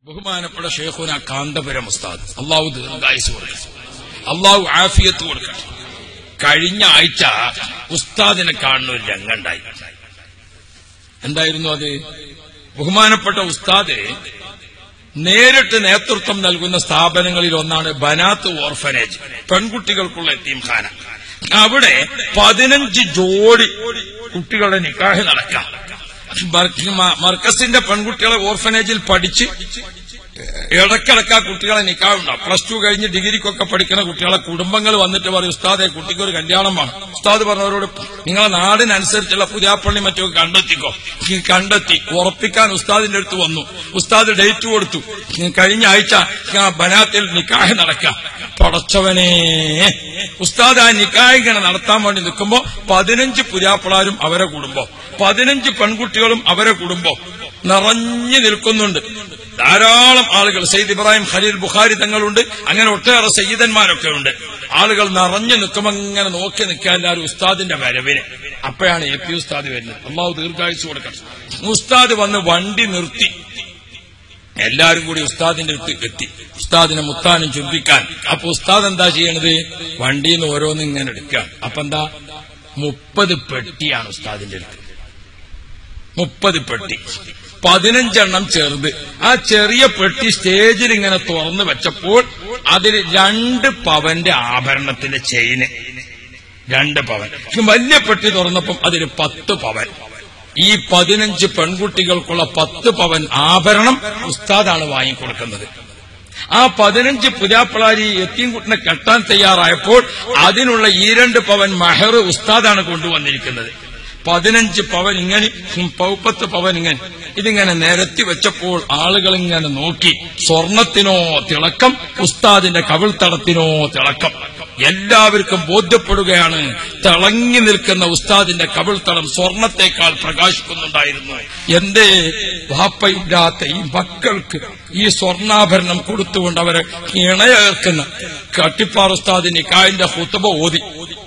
ബഹുമാനപ്പെട്ട ഷേഖുന കാന്തപുരം ഉസ്താദ് അള്ളാഹു ദീർഘായുസ് കൊടുക്കട്ടെ അള്ളാഹു ആഫിയത്ത് കൊടുക്കട്ടെ കഴിഞ്ഞ ആഴ്ച ഉസ്താദിനെ കാണുന്ന ഒരു രംഗണ്ടായി എന്തായിരുന്നു അത് ബഹുമാനപ്പെട്ട ഉസ്താദ് നേരിട്ട് നേതൃത്വം നൽകുന്ന സ്ഥാപനങ്ങളിൽ ഒന്നാണ് ബനാത്ത് ഓർഫനേജ് പെൺകുട്ടികൾക്കുള്ള എത്തീംഖാന അവിടെ പതിനഞ്ച് ജോഡി കുട്ടികളുടെ നിക്കാഹ് നടക്കാം മർ- മർക്കസിന്റെ പെൺകുട്ടികളെ ഓർഫനേജിൽ പഠിച്ച് ഇടക്കിടക്ക് ആ കുട്ടികളെ നിക്കാവുണ്ടാവും പ്ലസ് ടു കഴിഞ്ഞ് ഡിഗ്രിക്കൊക്കെ പഠിക്കുന്ന കുട്ടികളെ കുടുംബങ്ങൾ വന്നിട്ട് പറയും ഉസ്താദെ കുട്ടിക്ക് ഒരു കല്യാണം വേണം ഉസ്താദ് പറഞ്ഞവരോട് നിങ്ങളെ നാടിനനുസരിച്ചുള്ള പുതിയാപ്പള്ളി മറ്റൊക്കെ കണ്ടെത്തിക്കോ ഈ കണ്ടെത്തി ഉറപ്പിക്കാൻ ഉസ്താദിന്റെ അടുത്ത് വന്നു ഉസ്താദ് ഡേറ്റ് കൊടുത്തു ഈ കഴിഞ്ഞ ആഴ്ച ആ ബനാത്തിൽ നിക്കാഹ് നടക്കാം പടച്ചവനെ ഉസ്താദ് ആ നിക്കാഹ് ഇങ്ങനെ നടത്താൻ വേണ്ടി നിൽക്കുമ്പോ പതിനഞ്ച് പുതിയാപ്പിളാരും അവരെ കുടുംബം പതിനഞ്ച് പെൺകുട്ടികളും അവരെ കുടുംബം നിറഞ്ഞു നിൽക്കുന്നുണ്ട് ധാരാളം ആളുകൾ സയ്യിദ് ഇബ്രാഹിം ഖലീൽ ബുഖാരി തങ്ങളുണ്ട് അങ്ങനെ ഒട്ടേറെ സയ്യിദന്മാരൊക്കെ ഉണ്ട് ആളുകൾ നിറഞ്ഞു നിൽക്കുമ്പോൾ ഇങ്ങനെ നോക്കി നിൽക്കാൻ എല്ലാവരും ഉസ്താദിന്റെ വരവിന് അപ്പോഴാണ് എ പി ഉസ്താദ് വരുന്നത് അള്ളാഹു ദീർഘായുസ് കൊടുക്കണം ഉസ്താദ് വന്ന് വണ്ടി നിർത്തി എല്ലാരും കൂടി ഉസ്താദിന്റെ അടുത്ത് എത്തി ഉസ്താദിനെ മുത്താനും ചുംബിക്കാൻ അപ്പൊ ഉസ്താദ് എന്താ ചെയ്യണത് വണ്ടിയിൽ നിന്ന് ഓരോന്നും ഇങ്ങനെ എടുക്കുക അപ്പൊ എന്താ മുപ്പത് പെട്ടിയാണ് ഉസ്താദിന്റെ അടുത്ത് മുപ്പത് പെട്ടി പതിനഞ്ചെണ്ണം ചെറുത് ആ ചെറിയ പെട്ടി സ്റ്റേജിൽ ഇങ്ങനെ തുറന്നു വെച്ചപ്പോൾ അതിൽ രണ്ട് പവന്റെ ആഭരണത്തിന്റെ ചെയിന് രണ്ട് പവൻ വലിയ പെട്ടി തുറന്നപ്പം അതിൽ പത്ത് പവൻ ഈ പതിനഞ്ച് പെൺകുട്ടികൾക്കുള്ള പത്ത് പവൻ ആഭരണം ഉസ്താദാണ് വാങ്ങിക്കൊടുക്കുന്നത് ആ പതിനഞ്ച് പുരാപ്പിളാരി എത്തിയൻകുട്ടിനെ കെട്ടാൻ തയ്യാറായപ്പോൾ അതിനുള്ള ഈ രണ്ട് പവൻ മഹർ ഉസ്താദാണ് കൊണ്ടുവന്നിരിക്കുന്നത് പതിനഞ്ച് പവൻ ഇങ്ങനെ ഉം, പൗപ്പത്ത് പവൻ ഇങ്ങനെ ഇതിങ്ങനെ നിരത്തി വെച്ചപ്പോൾ ആളുകൾ ഇങ്ങനെ നോക്കി സ്വർണത്തിനോ തിളക്കം ഉസ്താദിന്റെ കവിൾത്തടത്തിനോ തിളക്ം എല്ലാവർക്കും ബോധ്യപ്പെടുകയാണ് തിളങ്ങി നിൽക്കുന്ന ഉസ്താദിന്റെ കവിൾത്തളം സ്വർണത്തെക്കാൾ പ്രകാശിക്കുന്നുണ്ടായിരുന്നു എന്തേ വാപ്പയില്ലാത്ത ഈ മക്കൾക്ക് ഈ സ്വർണ്ണാഭരണം കൊടുത്തുകൊണ്ട് അവരെ ഇണയേർക്കുന്ന കട്ടിപ്പാർ ഉസ്താദ് നിക്കാഹിന്റെ ഹുത്തബ ഓതി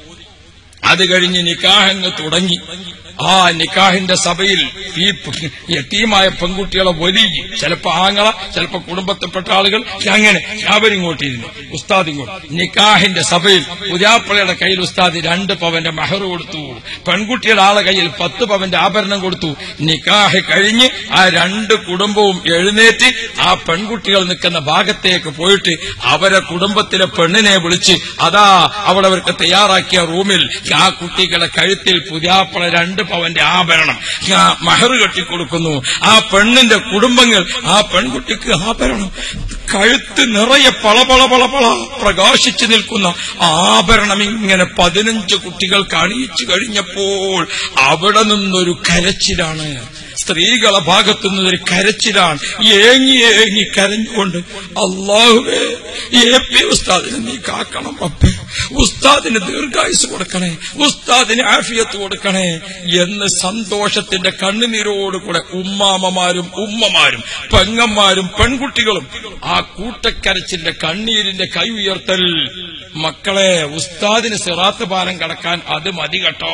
അത് കഴിഞ്ഞ് നിക്കാഹങ്ങ് തുടങ്ങി ആ നിക്കാഹിന്റെ സഭയിൽ ഈ പ്- യത്തീമായ പെൺകുട്ടികളെ വലിയ ചിലപ്പോ ആങ്ങള ചിലപ്പോ കുടുംബത്തിൽപ്പെട്ട ആളുകൾ അങ്ങനെ അവരിങ്ങോട്ടിരുന്നു ഉസ്താദ് ഇങ്ങോട്ട് നിക്കാഹിന്റെ സഭയിൽ പുതിയാപ്പളയുടെ കയ്യിൽ ഉസ്താദ് രണ്ട് പവന്റെ മഹർ കൊടുത്തു പെൺകുട്ടിയുടെ ആളെ കയ്യിൽ പത്ത് പവന്റെ ആഭരണം കൊടുത്തു നിക്കാഹ് കഴിഞ്ഞ് ആ രണ്ട് കുടുംബവും എഴുന്നേറ്റ് ആ പെൺകുട്ടികൾ നിൽക്കുന്ന ഭാഗത്തേക്ക് പോയിട്ട് അവരെ കുടുംബത്തിലെ പെണ്ണിനെ വിളിച്ച് അതാ അവിടെ അവർക്ക് തയ്യാറാക്കിയ റൂമിൽ ആ കുട്ടികളെ കഴുത്തിൽ പുതിയാപ്പള രണ്ട് പവന്റെ ആഭരണം ആ മഹർ കെട്ടിക്കൊടുക്കുന്നു ആ പെണ്ണിന്റെ കുടുംബങ്ങൾ ആ പെൺകുട്ടിക്ക് ആഭരണം കഴുത്ത് നിറയെ പള പള പള പള പ്രകാശിച്ചു നിൽക്കുന്ന ആഭരണം ഇങ്ങനെ പതിനഞ്ച് കുട്ടികൾക്ക് അണിയിച്ചു കഴിഞ്ഞപ്പോൾ അവിടെ നിന്നൊരു കരച്ചിലാണ് സ്ത്രീകളെ ഭാഗത്തു നിന്നൊരു കരച്ചിലാണ് ഏങ്ങി ഏങ്ങി കരഞ്ഞുകൊണ്ട് അള്ളാഹുവേ എ പി ഉസ്താദിനെ നീ കാക്കണം റബ്ബേ ഉസ്താദിന് ദീർഘായുസ് കൊടുക്കണേ ഉസ്താദിന് ആഫിയത്ത് കൊടുക്കണേ എന്ന് സന്തോഷത്തിന്റെ കണ്ണുനീരോടുകൂടെ ഉമ്മാമമാരും ഉമ്മമാരും പെങ്ങന്മാരും പെൺകുട്ടികളും ആ കൂട്ടക്കരച്ചിന്റെ കണ്ണീരിന്റെ കൈ ഉയർത്തൽ മക്കളെ ഉസ്താദിന് സിറാത്ത് പാലം കടക്കാൻ അത് മതി കേട്ടോ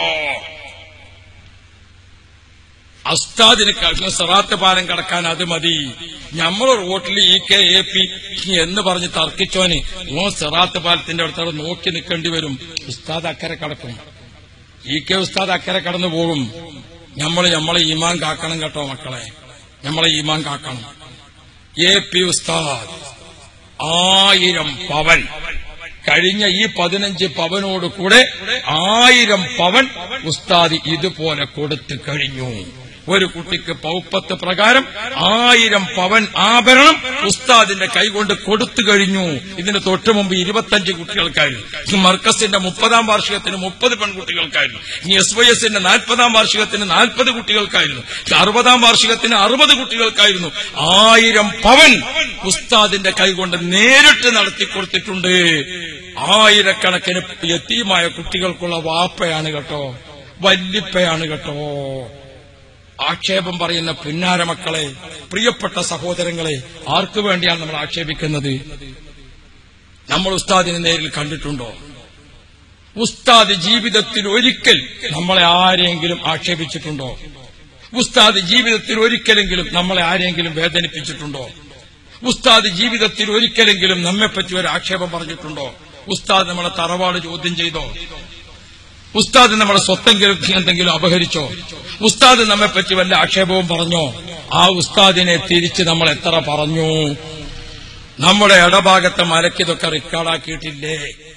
അസ്താദിന് ക- സിറാത്ത് പാലം കടക്കാൻ അത് മതി നമ്മൾ റോട്ടിൽ ഇ കെ എ പി എന്ന് പറഞ്ഞ് തർക്കിച്ചോന് ഓ സിറാത്ത് പാലത്തിന്റെ അടുത്തോടെ നോക്കി നിൽക്കേണ്ടി വരും ഉസ്താദ് അക്കരെ കടക്കും ഇ കെ ഉസ്താദ് അക്കരെ കടന്നു പോകും നമ്മൾ നമ്മളെ ഈമാൻ കാക്കണം കേട്ടോ മക്കളെ നമ്മളെ ഈമാൻ കാക്കണം എ പി ഉസ്താദ് ആയിരം പവൻ കഴിഞ്ഞ ഈ പതിനഞ്ച് പവനോട് കൂടെ ആയിരം പവൻ ഉസ്താദ് ഇതുപോലെ കൊടുത്തു കഴിഞ്ഞു ഒരു കുട്ടിക്ക് പൗപ്പത്ത് പ്രകാരം ആയിരം പവൻ ആഭരണം ഉസ്താദിന്റെ കൈകൊണ്ട് കൊടുത്തു കഴിഞ്ഞു ഇതിന് തൊട്ടു മുമ്പ് ഇരുപത്തഞ്ച് കുട്ടികൾക്കായിരുന്നു ഈ മർക്കസിന്റെ മുപ്പതാം വാർഷികത്തിന് മുപ്പത് പെൺകുട്ടികൾക്കായിരുന്നു ഇനി എസ് വൈ എസിന്റെ നാൽപ്പതാം വാർഷികത്തിന് നാൽപ്പത് കുട്ടികൾക്കായിരുന്നു അറുപതാം വാർഷികത്തിന് അറുപത് കുട്ടികൾക്കായിരുന്നു ആയിരം പവൻ ഉസ്താദിന്റെ കൈകൊണ്ട് നേരിട്ട് നടത്തി കൊടുത്തിട്ടുണ്ട് ആയിരക്കണക്കിന് യത്തീമായ കുട്ടികൾക്കുള്ള വാപ്പയാണ് കേട്ടോ വല്ലിപ്പയാണ് കേട്ടോ ആക്ഷേപം പറയുന്ന പുന്നാര മക്കളെ പ്രിയപ്പെട്ട സഹോദരങ്ങളെ ആർക്കു വേണ്ടിയാണ് നമ്മൾ ആക്ഷേപിക്കുന്നത് നമ്മൾ ഉസ്താദിനെ നേരിൽ കണ്ടിട്ടുണ്ടോ ഉസ്താദ് ജീവിതത്തിൽ ഒരിക്കൽ നമ്മളെ ആരെങ്കിലും ആക്ഷേപിച്ചിട്ടുണ്ടോ ഉസ്താദ് ജീവിതത്തിൽ ഒരിക്കലെങ്കിലും നമ്മളെ ആരെങ്കിലും വേദനിപ്പിച്ചിട്ടുണ്ടോ ഉസ്താദ് ജീവിതത്തിൽ ഒരിക്കലെങ്കിലും നമ്മെപ്പറ്റി ഒരു ആക്ഷേപം പറഞ്ഞിട്ടുണ്ടോ ഉസ്താദ് നമ്മളെ തറവാട് ചോദ്യം ചെയ്തോ ഉസ്താദ് നമ്മളെ സ്വത്തെങ്കിലും എന്തെങ്കിലും അപഹരിച്ചോ ഉസ്താദ് നമ്മെപ്പറ്റി വല്ല ആക്ഷേപവും പറഞ്ഞോ ആ ഉസ്താദിനെ തിരിച്ച് നമ്മൾ എത്ര പറഞ്ഞു നമ്മുടെ ഇടഭാഗത്തെ മലക്കിതൊക്കെ റെക്കോർഡാക്കിയിട്ടില്ലേ